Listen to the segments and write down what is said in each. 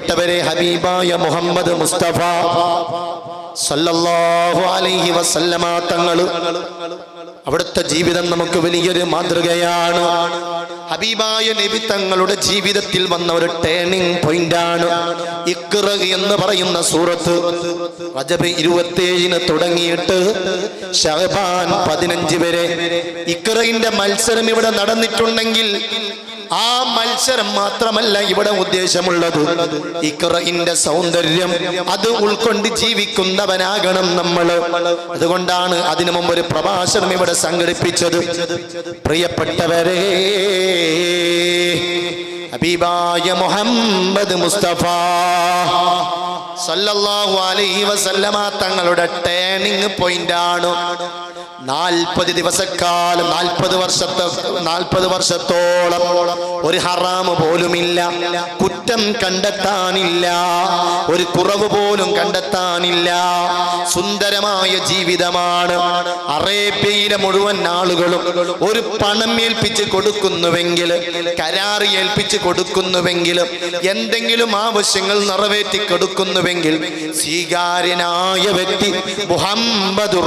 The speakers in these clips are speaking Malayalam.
പ്രിയപ്പെട്ടവരെ ഹബീബായ മുഹമ്മദ് മുസ്തഫ സല്ലല്ലാഹു അലൈഹി വസല്ലമ തങ്ങള് അവിടുത്തെ ജീവിതം നമുക്ക് വലിയൊരു മാതൃകയാണ് ഹബീബായ നബി തങ്ങളുടെ ജീവിതത്തിൽ വന്ന ഒരു ടേണിംഗ് പോയിന്റ് ആണ് ഇക്റ എന്ന് പറയുന്ന സൂറത്ത് റജബ് ഇരുപത്തിയേഴിന് തുടങ്ങിയിട്ട് ഷഹബാൻ പതിനഞ്ച് വരെ ഇക്റയിന്റെ മത്സരം ഇവിടെ നടന്നിട്ടുണ്ടെങ്കിൽ ആ മത്സരം മാത്രമല്ല ഇവിടെ ഉദ്ദേശമുള്ളത് ഇക്റയിന്റെ സൗന്ദര്യം അത് ഉൾക്കൊണ്ട് ജീവിക്കുന്നവനാകണം നമ്മൾ അതുകൊണ്ടാണ് അതിനു മുമ്പ് ഒരു പ്രഭാഷണം ഇവിടെ സംഘടിപ്പിച്ചത് പ്രിയപ്പെട്ടവരെ ഹബീബായ മുഹമ്മദ് മുസ്തഫ സല്ലല്ലാഹു അലൈഹി വസല്ലമ തങ്ങളുടെ ടേണിംഗ് പോയിന്റ് ആണ് നാൽപ്പത് ദിവസക്കാലം നാൽപ്പത് വർഷത്തെ നാൽപ്പത് വർഷത്തോളം ഒരു ഹറാമ് പോലുമില്ല കുറ്റം കണ്ടെത്താനില്ല ഒരു കുറവ് പോലും കണ്ടെത്താനില്ല സുന്ദരമായ ജീവിതമാണ് അറേബ്യയിലെ മുഴുവൻ ആളുകളും ഒരു പണം ഏൽപ്പിച്ച് കൊടുക്കുന്നുവെങ്കിൽ കരാർ ഏൽപ്പിച്ച് കൊടുക്കുന്നുവെങ്കിൽ എന്തെങ്കിലും ആവശ്യങ്ങൾ നിറവേറ്റി കൊടുക്കുന്നുവെങ്കിൽ സ്വീകാര്യനായ വ്യക്തി മുഹമ്മദ്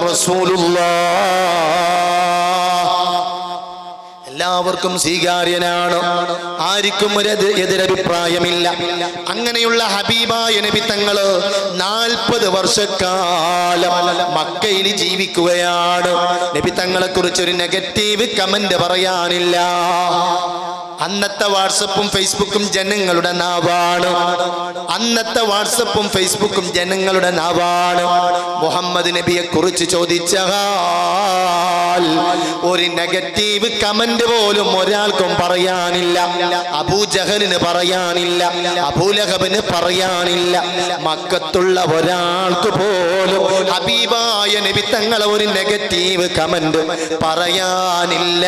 എല്ലാവർക്കും സ്വീകാര്യനാണ് ആർക്കും ഒരു എതി- എതിരഭിപ്രായമില്ല അങ്ങനെയുള്ള ഹബീബായ നബി തങ്ങള് നാൽപ്പത് വർഷക്കാലം മക്കയിൽ ജീവിക്കുകയാണ് നബി തങ്ങളെ കുറിച്ച് ഒരു നെഗറ്റീവ് കമന്റ് പറയാനില്ല അന്നത്തെ വാട്സപ്പും ഫേസ്ബുക്കും ജനങ്ങളുടെ നാവാണ് അന്നത്തെ വാട്സപ്പും ഫേസ്ബുക്കും ജനങ്ങളുടെ നാവാണ് മുഹമ്മദ് നബിയെ കുറിച്ച് ചോദിച്ചാൽ ഒരു നെഗറ്റീവ് കമന്റ് പോലും ഒരാൾക്കും പറയാനില്ല അബൂജഹലിന് പറയാനില്ല അബൂലഹബിന് പറയാനില്ല മക്കത്തുള്ള ഒരാൾക്ക് പോലും ഹബീബായ നബി തങ്ങളെ ഒരു നെഗറ്റീവ് കമന്റ് പറയാനില്ല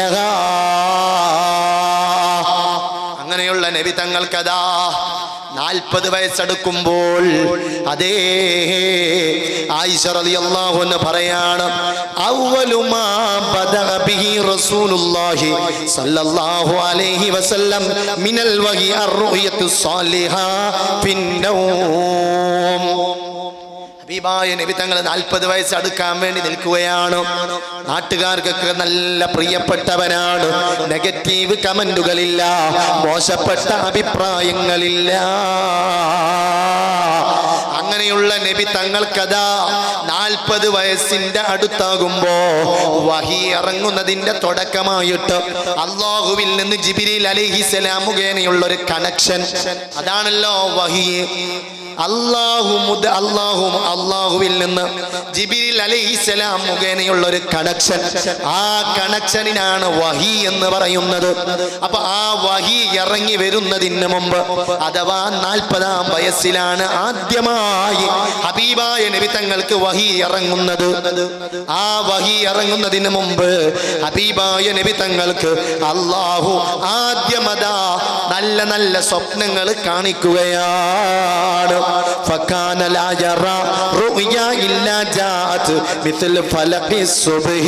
അങ്ങനെയുള്ള നബി തങ്ങൾക്കതാ നാൽപ്പത് വയസ്സെടുക്കുമ്പോൾ അതേ ആയിഷ റളിയല്ലാഹു അൻഹ പറയാണ് അവ്വലു മാ ബദഅ ബിഹി റസൂലുള്ളാഹി സല്ലല്ലാഹു അലൈഹി വസല്ലം മിനൽ വഹി അർറുയത്തു സാലിഹ ഫിന്നൗം ഹബീബായ നബി തങ്ങൾ നാൽപ്പത് വയസ്സ് അടുക്കാൻ വേണ്ടി നിൽക്കുകയാണ് നാട്ടുകാർക്കൊക്കെ നല്ല പ്രിയപ്പെട്ടവനാണ് നെഗറ്റീവ് കമന്റുകളില്ല മോശപ്പെട്ട അഭിപ്രായങ്ങളില്ല അങ്ങനെയുള്ള നബി തങ്ങൾക്കതാ നാൽപ്പത് വയസ്സിന്റെ അടുത്താകുമ്പോ വഹി ഇറങ്ങുന്നതിന്റെ തുടക്കമായിട്ട് അള്ളാഹുവിൽ നിന്ന് ജിബിരിൽ അലിഹിസലാം മുഖേനയുള്ള ഒരു കണക്ഷൻ അതാണല്ലോ വഹി അള്ളാഹു മുത അള്ളാഹു അള്ളാഹുവിൽ നിന്ന് ജിബിരിൽ അലൈഹിസ്സലാം മുഖേനയുള്ള ഒരു കണക്ഷൻ ആ കണക്ഷനിനാണ് വഹി എന്ന് പറയുന്നത് അപ്പൊ ആ വഹി ഇറങ്ങി വരുന്നതിന് മുമ്പ് അഥവാ നാൽപ്പതാം വയസ്സിലാണ് ആദ്യമായി ഹബീബായ നബി തങ്ങൾക്ക് വഹി ഇറങ്ങുന്നത് ആ വഹി ഇറങ്ങുന്നതിന് മുമ്പ് ഹബീബായ നബി തങ്ങൾക്ക് അള്ളാഹു ആദ്യമതാ നല്ല നല്ല സ്വപ്നങ്ങൾ കാണിക്കുകയാണ് فكان لا يرى رؤيا إلا جاءت مثل فلق الصبح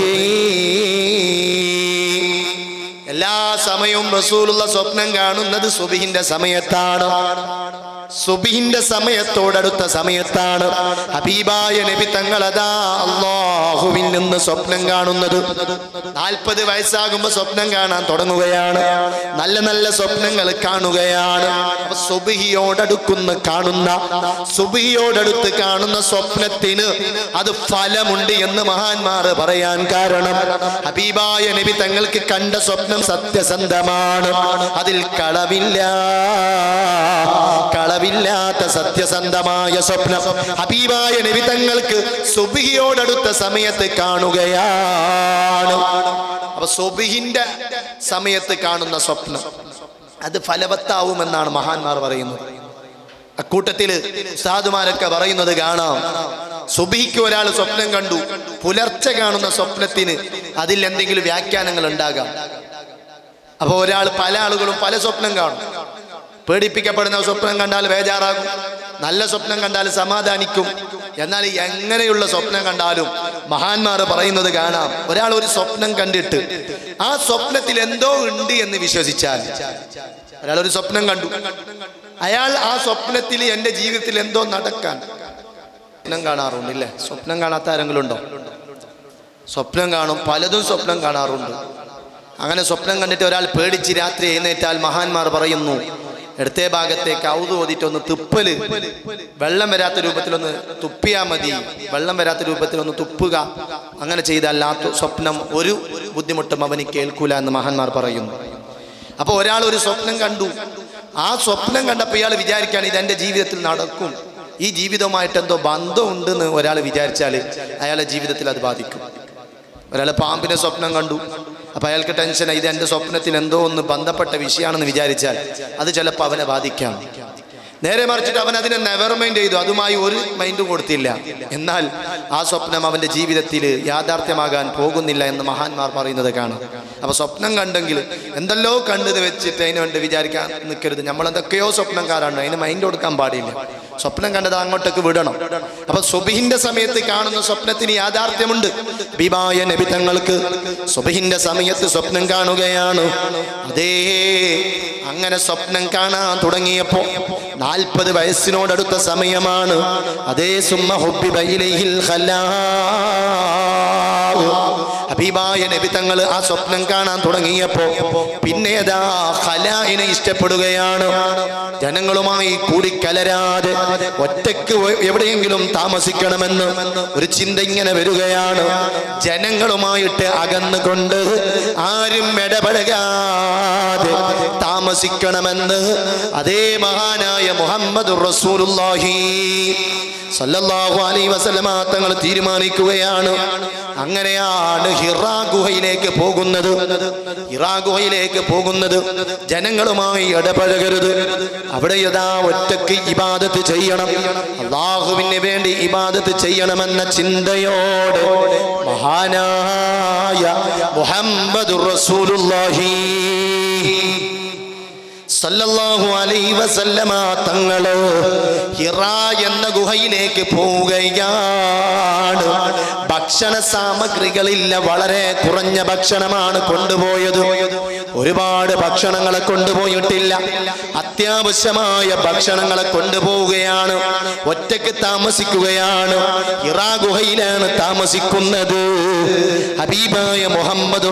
എല്ലാ സമയവും റസൂലുള്ള സ്വപ്നം കാണുന്നത് സുബിഹിന്റെ സമയത്താണ് സുബിഹിന്റെ സമയത്തോടടുത്ത സമയത്താണ് ഹബീബായ നബി തങ്ങളതാ അള്ളാഹുവിൽ നിന്ന് സ്വപ്നം കാണുന്നത് നാൽപ്പത് വയസ്സാകുമ്പോ സ്വപ്നം കാണാൻ തുടങ്ങുകയാണ് നല്ല നല്ല സ്വപ്നങ്ങൾ കാണുകയാണ് അപ്പൊ സുബിഹിയോടടുക്കുന്ന കാണുന്ന സുബിഹിയോടടുത്ത് കാണുന്ന സ്വപ്നത്തിന് അത് ഫലമുണ്ട് എന്ന് മഹാന്മാർ പറയാൻ കാരണം ഹബീബായ നബി തങ്ങൾക്ക് കണ്ട സ്വപ്നം സത്യസന്ധമാണ് അതിൽ കളവില്ല കളവില്ലാത്ത സത്യസന്ധമായ സ്വപ്നം ഹബീബായ നബി തങ്ങൾക്ക് സുബിഹിയോടടുത്ത സമയത്ത് കാണുകയാണ് അപ്പൊ സുബിഹിന്റെ സമയത്ത് കാണുന്ന സ്വപ്നം അത് ഫലവത്താവുമെന്നാണ് മഹാന്മാർ പറയുന്നത് അക്കൂട്ടത്തില് സാധുമാരൊക്കെ പറയുന്നത് കാണാം സുബിക്ക് ഒരാൾ സ്വപ്നം കണ്ടു പുലർച്ചെ കാണുന്ന സ്വപ്നത്തിന് അതിൽ എന്തെങ്കിലും വ്യാഖ്യാനങ്ങൾ ഉണ്ടാകാം അപ്പൊ ഒരാൾ പല ആളുകളും പല സ്വപ്നം കാണും പേടിപ്പിക്കപ്പെടുന്ന സ്വപ്നം കണ്ടാൽ ബേജാറാകും നല്ല സ്വപ്നം കണ്ടാൽ സമാധാനിക്കും എന്നാൽ എങ്ങനെയുള്ള സ്വപ്നം കണ്ടാലും മഹാന്മാർ പറയുന്നത് കാണാം ഒരാൾ ഒരു സ്വപ്നം കണ്ടിട്ട് ആ സ്വപ്നത്തിൽ എന്തോ ഉണ്ട് എന്ന് വിശ്വസിച്ചാൽ ഒരാൾ ഒരു സ്വപ്നം കണ്ടു അയാൾ ആ സ്വപ്നത്തിൽ എൻ്റെ ജീവിതത്തിൽ എന്തോ നടക്കാൻ സ്വപ്നം കാണാറുണ്ട് ഇല്ലേ സ്വപ്നം കാണാത്ത ആരെങ്കിലും ഉണ്ടോ സ്വപ്നം കാണും പലതും സ്വപ്നം കാണാറുണ്ട് അങ്ങനെ സ്വപ്നം കണ്ടിട്ട് ഒരാൾ പേടിച്ച് രാത്രി എഴുന്നേറ്റാൽ മഹാന്മാർ പറയുന്നു ഇടത്തെ ഭാഗത്തേക്ക് ഔതു ഓതിട്ടൊന്ന് തുപ്പല് വെള്ളം വരാത്ത രൂപത്തിലൊന്ന് തുപ്പിയാൽ മതി വെള്ളം വരാത്ത രൂപത്തിലൊന്ന് തുപ്പുക അങ്ങനെ ചെയ്താൽ ആ തു- സ്വപ്നം ഒരു ബുദ്ധിമുട്ടും അവന് കേൾക്കൂല എന്ന് മഹാന്മാർ പറയുന്നു അപ്പോൾ ഒരാൾ ഒരു സ്വപ്നം കണ്ടു ആ സ്വപ്നം കണ്ടപ്പോൾ ഇയാൾ വിചാരിക്കുകയാണ് ഇത് എൻ്റെ ജീവിതത്തിൽ നടക്കും ഈ ജീവിതവുമായിട്ട് എന്തോ ബന്ധമുണ്ടെന്ന് ഒരാൾ വിചാരിച്ചാൽ അയാളുടെ ജീവിതത്തിൽ അത് ബാധിക്കും ഒരാൾ പാമ്പിനെ സ്വപ്നം കണ്ടു അപ്പോൾ അയാൾക്ക് ടെൻഷൻ ഇത് എൻ്റെ സ്വപ്നത്തിൽ എന്തോ ഒന്ന് ബന്ധപ്പെട്ട വിഷയമാണെന്ന് വിചാരിച്ചാൽ അത് ചിലപ്പോൾ അവനെ ബാധിക്കാം നേരെ മറിച്ചിട്ട് അവൻ അതിനെ നെവർ മൈൻഡ് ചെയ്തു അതുമായി ഒരു മൈൻഡ് കൊടുത്തില്ല എന്നാൽ ആ സ്വപ്നം അവൻ്റെ ജീവിതത്തിൽ യാഥാർത്ഥ്യമാകാൻ പോകുന്നില്ല എന്ന് മഹാന്മാർ പറയുന്നത് കാണാം അപ്പൊ സ്വപ്നം കണ്ടെങ്കിൽ എന്തെല്ലോ കണ്ടത് വെച്ചിട്ട് അതിന് വേണ്ടി വിചാരിക്കാൻ നിൽക്കരുത് നമ്മൾ എന്തൊക്കെയോ സ്വപ്നം കാണാണ്ട് അതിന് മൈൻഡ് കൊടുക്കാൻ പാടില്ല സ്വപ്നം കണ്ടത് അങ്ങോട്ടേക്ക് വിടണം അപ്പൊ സുബിഹിന്റെ സമയത്ത് കാണുന്ന സ്വപ്നത്തിന് യാഥാർത്ഥ്യമുണ്ട് ബിബായ നബി തങ്ങൾക്ക് സുബിഹിന്റെ സമയത്ത് സ്വപ്നം കാണുകയാണ് അതേ അങ്ങനെ സ്വപ്നം കാണാൻ തുടങ്ങിയപ്പോ നാൽപ്പത് വയസ്സിനോടടുത്ത സമയമാണ് അതേ സുമ്മ ഹുബിബയിലയിൽ ഹബീബായ നബി തങ്ങൾ ആ സ്വപ്നം കാണാൻ തുടങ്ങിയപ്പോ പിന്നെ അതാ ഖലായിനെ ഇഷ്ടപ്പെടുകയാണ് ജനങ്ങളുമായി കൂടിക്കലരാതെ ഒറ്റയ്ക്ക് എ- എവിടെയെങ്കിലും താമസിക്കണമെന്ന് ഒരു ചിന്ത ഇങ്ങനെ വരികയാണ് ജനങ്ങളുമായിട്ട് അകന്നുകൊണ്ട് ആരും ഇടപഴകാതെ താമസിക്കണമെന്ന് അതേ മഹാനായ മുഹമ്മദ് റസൂലുള്ളാഹി സല്ലല്ലാഹു അലൈഹി വസല്ലമ തങ്ങൾ തീരുമാനിക്കുകയാണ് അങ്ങനെയാണ് ഹിറാ ഗുഹയിലേക്ക് പോകുന്നത് ഹിറാ ഗുഹയിലേക്ക് പോകുന്നത് ജനങ്ങളുമായി ഇടപഴകരുത് അവിടെ യഥാ ഒറ്റക്ക് ഇബാദത്ത് ചെയ്യണം അള്ളാഹുവിന് വേണ്ടി ഇബാദത്ത് ചെയ്യണമെന്ന ചിന്തയോടെ മഹാനായ മുഹമ്മദ് റസൂലുള്ളാഹി സല്ലല്ലാഹു അലൈഹി വസല്ലമ തങ്ങള് ഹിറാ എന്ന ഗുഹയിലേക്ക് പോവുകയാണ് ഭക്ഷണ സാമഗ്രികളില്ല വളരെ കുറഞ്ഞ ഭക്ഷണമാണ് കൊണ്ടുപോയത് ഒരുപാട് ഭക്ഷണങ്ങളെ കൊണ്ടുപോയിട്ടില്ല അത്യാവശ്യമായ ഭക്ഷണങ്ങളെ കൊണ്ടുപോവുകയാണ് ഒറ്റയ്ക്ക് താമസിക്കുകയാണ് ഹിറാ ഗുഹയിലാണ് താമസിക്കുന്നത് ഹബീബായ മുഹമ്മദ്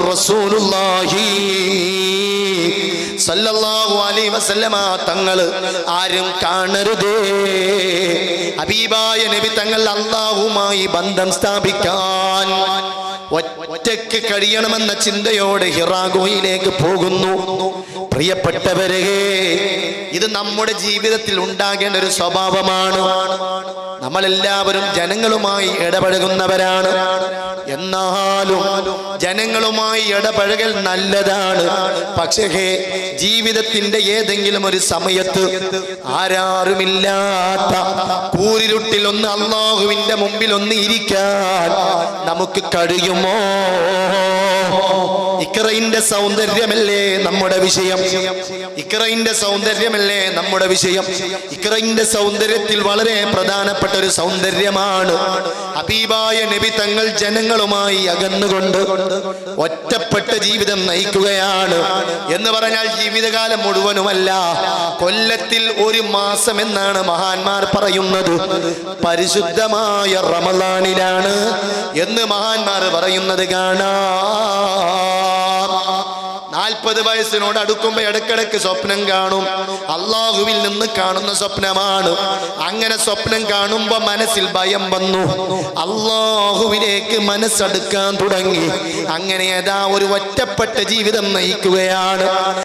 റസൂലുള്ളാഹി സല്ലല്ലാഹു അലൈഹി വസല്ലമ തങ്ങൾ ആരും കാണരുതേ ഹബീബായ നബി തങ്ങൾ അള്ളാഹുമായി ബന്ധം സ്ഥാപിക്കാൻ ഒറ്റയ്ക്ക് കഴിയണമെന്ന ചിന്തയോടെ ഹിറാഗോയിലേക്ക് പോകുന്നു പ്രിയപ്പെട്ടവരെ ഇത് നമ്മുടെ ജീവിതത്തിൽ ഉണ്ടാകേണ്ട ഒരു സ്വഭാവമാണ് നമ്മളെല്ലാവരും ജനങ്ങളുമായി ഇടപഴകുന്നവരാണ് എന്നാലും ജനങ്ങളുമായി ഇടപഴകൽ നല്ലതാണ് പക്ഷേ ജീവിതത്തിന്റെ ഏതെങ്കിലും ഒരു സമയത്ത് ആരാറുമില്ലാത്ത കൂരിരുട്ടിൽ ഒന്ന് അള്ളാഹുവിന്റെ മുമ്പിൽ ഒന്ന് ഇരിക്കാൻ നമുക്ക് കഴിയുമോ ഇക്രയിന്റെ സൗന്ദര്യമല്ലേ നമ്മുടെ വിഷയം ഇക്രയിന്റെ സൗന്ദര്യമല്ലേ നമ്മുടെ വിഷയം ഇക്രയിന്റെ സൗന്ദര്യത്തിൽ വളരെ പ്രധാനപ്പെട്ട ഒരു സൗന്ദര്യമാണ് ഹബീബായ നബി തങ്ങൾ ജനങ്ങളുമായി അകന്നുകൊണ്ട് ഒറ്റപ്പെട്ട ജീവിതം നയിക്കുകയാണ് എന്ന് പറഞ്ഞാൽ ജീവിതകാലം മുഴുവനുമല്ല കൊല്ലത്തിൽ ഒരു മാസം എന്നാണ് മഹാന്മാർ പറയുന്നത് പരിശുദ്ധമായ റമദാനിലാണ് എന്ന് മഹാന്മാർ പറയുന്നത് കാണാം നാൽപ്പത് വയസ്സിനോട് അടുക്കുമ്പോ ഇടക്കിടക്ക് സ്വപ്നം കാണും അള്ളാഹുവിൽ നിന്ന് കാണുന്ന സ്വപ്നമാണ് അങ്ങനെ സ്വപ്നം കാണുമ്പോ മനസ്സിൽ ഭയം വന്നു അള്ളാഹുവിലേക്ക് മനസ്സടുക്കാൻ തുടങ്ങി അങ്ങനെ ഏതാ ഒരു ഒറ്റപ്പെട്ട ജീവിതം നയിക്കുകയാണ്